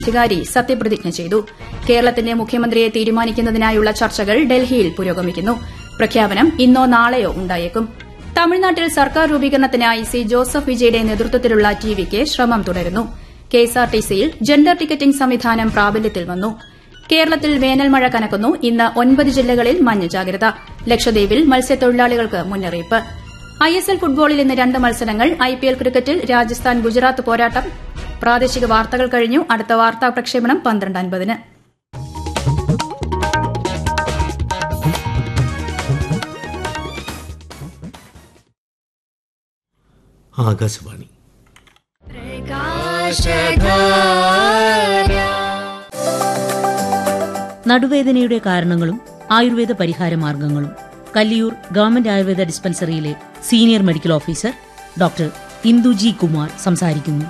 അധികാരി സത്യപ്രതിജ്ഞ ചെയ്തു കേരളത്തിന്റെ മുഖ്യമന്ത്രിയെ തീരുമാനിക്കുന്നതിനായുള്ള ചർച്ചകൾ ഡൽഹിയിൽ പുരോഗമിക്കുന്നു പ്രഖ്യാപനം ഇന്നോ നാളെയോ ഉണ്ടായേക്കും തമിഴ്നാട്ടിൽ സർക്കാർ രൂപീകരണത്തിനായി സി ജോസഫ് വിജയുടെ നേതൃത്വത്തിലുള്ള ടിവിക്ക് ശ്രമം തുടരുന്നു കെഎസ്ആർടിസിയിൽ ജെൻഡർ ടിക്കറ്റിംഗ് സംവിധാനം പ്രാബല്യത്തിൽ വന്നു കേരളത്തിൽ വേനൽ മഴ കനക്കുന്നു ഇന്ന് ഒൻപത് ജില്ലകളിൽ മഞ്ഞ ജാഗ്രത ലക്ഷദ്വീപിൽ മത്സ്യത്തൊഴിലാളികൾക്ക് മുന്നറിയിപ്പ് ഐഎസ്എൽ ഫുട്ബോളിൽ ഇന്ന് രണ്ട് മത്സരങ്ങൾ ഐപിഎൽ ക്രിക്കറ്റിൽ രാജസ്ഥാൻ ഗുജറാത്ത് പോരാട്ടം പ്രാദേശിക വാർത്തകൾ കഴിഞ്ഞു അടുത്ത വാർത്താ പ്രക്ഷേപണം പന്ത്രണ്ട് അൻപതിന് ആകാശവാണി നടുവേദനയുടെ കാരണങ്ങളും ആയുർവേദ പരിഹാര മാർഗങ്ങളും കല്ലിയൂർ ഗവൺമെന്റ് ആയുർവേദ ഡിസ്പെൻസറിയിലെ senior medical officer doctor Induji Kumar സംസാരിക്കുന്നു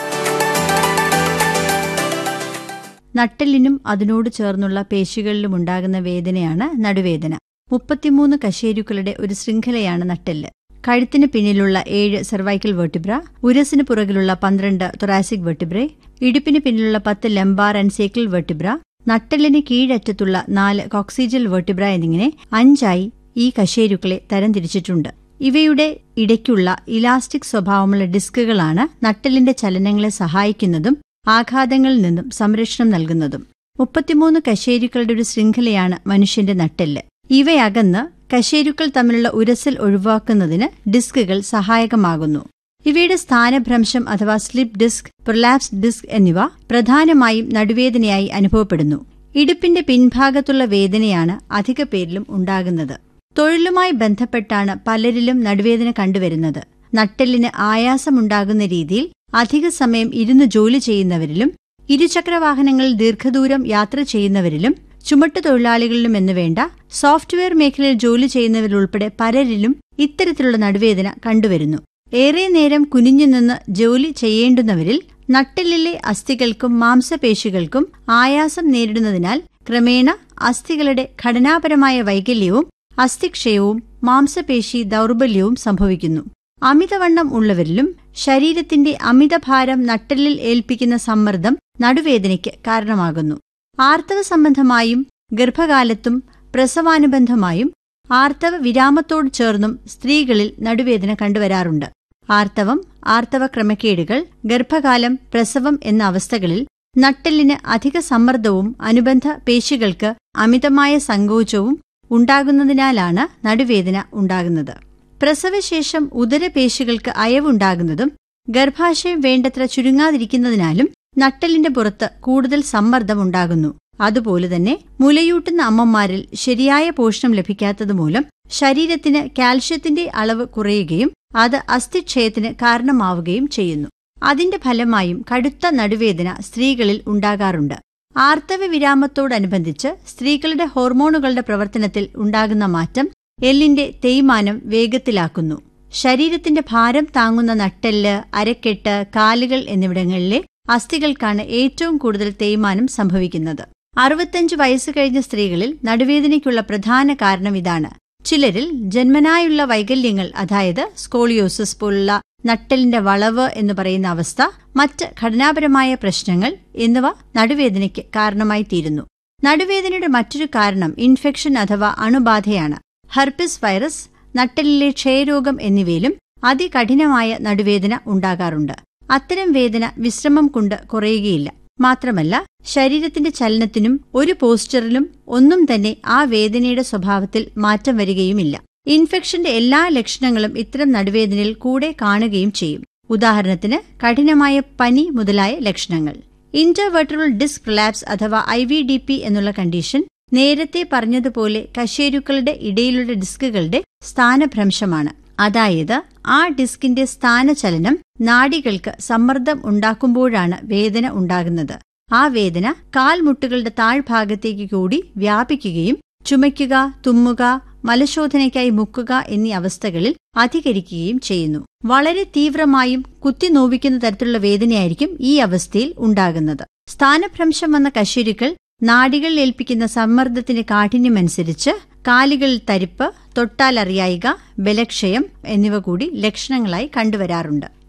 നട്ടെല്ലിനും അതിനോട് ചേർന്നുള്ള പേശികളിലും ഉണ്ടാകുന്ന വേദനയാണ് നടുവേദന മുപ്പത്തിമൂന്ന് കശേരുക്കളുടെ ഒരു ശൃംഖലയാണ് നട്ടെല്ല് കഴുത്തിന് പിന്നിലുള്ള ഏഴ് സെർവൈക്കൽ വെർട്ടിബ്ര ഉരസിന് പുറകിലുള്ള പന്ത്രണ്ട് തൊറാസിക് വെർട്ടിബ്രെ ഇടുപ്പിന് പിന്നിലുള്ള പത്ത് ലംബാർ ആൻഡ് സേക്കിൾ വെർട്ടിബ്ര നട്ടെല്ലിന് കീഴറ്റത്തുള്ള നാല് കോക്സിജൽ വെർട്ടിബ്ര എന്നിങ്ങനെ അഞ്ചായി ഈ കശേരുക്കളെ തരംതിരിച്ചിട്ടുണ്ട് ഇവയുടെ ഇടയ്ക്കുള്ള ഇലാസ്റ്റിക് സ്വഭാവമുള്ള ഡിസ്കുകളാണ് നട്ടെല്ലിന്റെ ചലനങ്ങളെ സഹായിക്കുന്നതും ആഘാതങ്ങളിൽ നിന്നും സംരക്ഷണം നൽകുന്നതും മുപ്പത്തിമൂന്ന് കശേരുക്കളുടെ ഒരു ശൃംഖലയാണ് മനുഷ്യന്റെ നട്ടെല്ല് ഇവയകന്ന് കശേരുക്കൾ തമ്മിലുള്ള ഉരസൽ ഒഴിവാക്കുന്നതിന് ഡിസ്കുകൾ സഹായകമാകുന്നു ഇവയുടെ സ്ഥാനഭ്രംശം അഥവാ സ്ലിപ്പ് ഡിസ്ക് പ്രൊലാപ്സ് ഡിസ്ക് എന്നിവ പ്രധാനമായും നടുവേദനയായി അനുഭവപ്പെടുന്നു ഇടുപ്പിന്റെ പിൻഭാഗത്തുള്ള വേദനയാണ് അധിക പേരിലും ഉണ്ടാകുന്നത് തൊഴിലുമായി ബന്ധപ്പെട്ടാണ് പലരിലും നടുവേദന കണ്ടുവരുന്നത് നട്ടെല്ലിന് ആയാസമുണ്ടാകുന്ന രീതിയിൽ അധിക സമയം ഇരുന്ന് ജോലി ചെയ്യുന്നവരിലും ഇരുചക്രവാഹനങ്ങളിൽ ദീർഘദൂരം യാത്ര ചെയ്യുന്നവരിലും ചുമട്ടു തൊഴിലാളികളിലും എന്ന് വേണ്ട സോഫ്റ്റ്വെയർ മേഖലയിൽ ജോലി ചെയ്യുന്നവരുൾപ്പെടെ പലരിലും ഇത്തരത്തിലുള്ള നടുവേദന കണ്ടുവരുന്നു ഏറെ നേരം കുനിഞ്ഞു നിന്ന് ജോലി ചെയ്യേണ്ടുന്നവരിൽ നട്ടെല്ലിലെ അസ്ഥികൾക്കും മാംസപേശികൾക്കും ആയാസം നേരിടുന്നതിനാൽ ക്രമേണ അസ്ഥികളുടെ ഘടനാപരമായ വൈകല്യവും അസ്ഥിക്ഷയവും മാംസപേശി ദൗർബല്യവും സംഭവിക്കുന്നു അമിതവണ്ണം ഉള്ളവരിലും ശരീരത്തിന്റെ അമിതഭാരം നട്ടെല്ലിൽ ഏൽപ്പിക്കുന്ന സമ്മർദ്ദം നടുവേദനയ്ക്ക് കാരണമാകുന്നു ആർത്തവ സംബന്ധമായും ഗർഭകാലത്തും പ്രസവാനുബന്ധമായും ആർത്തവ വിരാമത്തോട് ചേർന്നും സ്ത്രീകളിൽ നടുവേദന കണ്ടുവരാറുണ്ട് ആർത്തവം ആർത്തവ ക്രമക്കേടുകൾ ഗർഭകാലം പ്രസവം എന്ന അവസ്ഥകളിൽ നട്ടെല്ലിന് അധിക സമ്മർദ്ദവും അനുബന്ധ പേശികൾക്ക് അമിതമായ സങ്കോചവും ഉണ്ടാകുന്നതിനാലാണ് നടുവേദന ഉണ്ടാകുന്നത് പ്രസവശേഷം ഉദരപേശികൾക്ക് അയവുണ്ടാകുന്നതും ഗർഭാശയം വേണ്ടത്ര ചുരുങ്ങാതിരിക്കുന്നതിനാലും നട്ടെല്ലിന്റെ പുറത്ത് കൂടുതൽ സമ്മർദ്ദം ഉണ്ടാകുന്നു അതുപോലെ തന്നെ മുലയൂട്ടുന്ന അമ്മമാരിൽ ശരിയായ പോഷണം ലഭിക്കാത്തതുമൂലം ശരീരത്തിന് കാൽഷ്യത്തിന്റെ അളവ് കുറയുകയും അത് അസ്ഥിക്ഷയത്തിന് കാരണമാവുകയും ചെയ്യുന്നു അതിന്റെ ഫലമായും കടുത്ത നടുവേദന സ്ത്രീകളിൽ ഉണ്ടാകാറുണ്ട് ആർത്തവ വിരാമത്തോടനുബന്ധിച്ച് സ്ത്രീകളുടെ ഹോർമോണുകളുടെ പ്രവർത്തനത്തിൽ ഉണ്ടാകുന്ന മാറ്റം എല്ലിന്റെ തേയ്മാനം വേഗത്തിലാക്കുന്നു ശരീരത്തിന്റെ ഭാരം താങ്ങുന്ന നട്ടെല്ല് അരക്കെട്ട് കാലുകൾ എന്നിവിടങ്ങളിലെ അസ്ഥികൾക്കാണ് ഏറ്റവും കൂടുതൽ തേയ്മാനം സംഭവിക്കുന്നത് അറുപത്തഞ്ച് വയസ്സ് കഴിഞ്ഞ സ്ത്രീകളിൽ നടുവേദനയ്ക്കുള്ള പ്രധാന കാരണം ഇതാണ് ചിലരിൽ ജന്മനായുള്ള വൈകല്യങ്ങൾ അതായത് സ്കോളിയോസിസ് പോലുള്ള നട്ടെല്ലിന്റെ വളവ് എന്ന് പറയുന്ന അവസ്ഥ മറ്റ് ഘടനാപരമായ പ്രശ്നങ്ങൾ എന്നിവ നടുവേദനയ്ക്ക് കാരണമായി തീരുന്നു നടുവേദനയുടെ മറ്റൊരു കാരണം ഇൻഫെക്ഷൻ അഥവാ അണുബാധയാണ് ഹെർപ്പിസ് വൈറസ് നട്ടെല്ലിലെ ക്ഷയരോഗം എന്നിവയിലും അതികഠിനമായ നടുവേദന ഉണ്ടാകാറുണ്ട് അത്തരം വേദന വിശ്രമം കൊണ്ട് കുറയുകയില്ല മാത്രമല്ല ശരീരത്തിന്റെ ചലനത്തിനും ഒരു പോസ്റ്ററിലും ഒന്നും തന്നെ ആ വേദനയുടെ സ്വഭാവത്തിൽ മാറ്റം വരികയുമില്ല ഇൻഫെക്ഷന്റെ എല്ലാ ലക്ഷണങ്ങളും ഇത്തരം നടുവേദനയിൽ കൂടെ കാണുകയും ചെയ്യും ഉദാഹരണത്തിന് കഠിനമായ പനി മുതലായ ലക്ഷണങ്ങൾ ഇന്റർവെർട്ടറൽ ഡിസ്ക് റിലാപ്സ് അഥവാ ഐ വി ഡി പി എന്നുള്ള കണ്ടീഷൻ നേരത്തെ പറഞ്ഞതുപോലെ കശേരുക്കളുടെ ഇടയിലുള്ള ഡിസ്കുകളുടെ സ്ഥാനഭ്രംശമാണ് അതായത് ആ ഡിസ്കിന്റെ സ്ഥാനചലനം നാഡികൾക്ക് സമ്മർദ്ദം ഉണ്ടാക്കുമ്പോഴാണ് വേദന ഉണ്ടാകുന്നത് ആ വേദന കാൽമുട്ടുകളുടെ താഴ്ഭാഗത്തേക്ക് കൂടി വ്യാപിക്കുകയും ചുമയ്ക്കുക തുമ്മുക മലശോധനയ്ക്കായി മുക്കുക എന്നീ അവസ്ഥകളിൽ അധികരിക്കുകയും ചെയ്യുന്നു വളരെ തീവ്രമായും കുത്തിനോവിക്കുന്ന തരത്തിലുള്ള വേദനയായിരിക്കും ഈ അവസ്ഥയിൽ ഉണ്ടാകുന്നത് സ്ഥാനഭ്രംശം വന്ന കശേരുക്കൾ നാഡികളിൽ ഏൽപ്പിക്കുന്ന സമ്മർദ്ദത്തിന്റെ കാഠിന്യമനുസരിച്ച് കാലുകളിൽ തരിപ്പ് തൊട്ടാലറിയായിക ബലക്ഷയം എന്നിവ കൂടി ലക്ഷണങ്ങളായി കണ്ടുവരാറുണ്ട്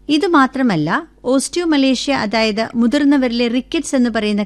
ഇത് മാത്രമല്ല ഓസ്റ്റിയോമലേഷ്യ അതായത് മുതിർന്നവരിലെ റിക്കറ്റ്സ് എന്ന് പറയുന്ന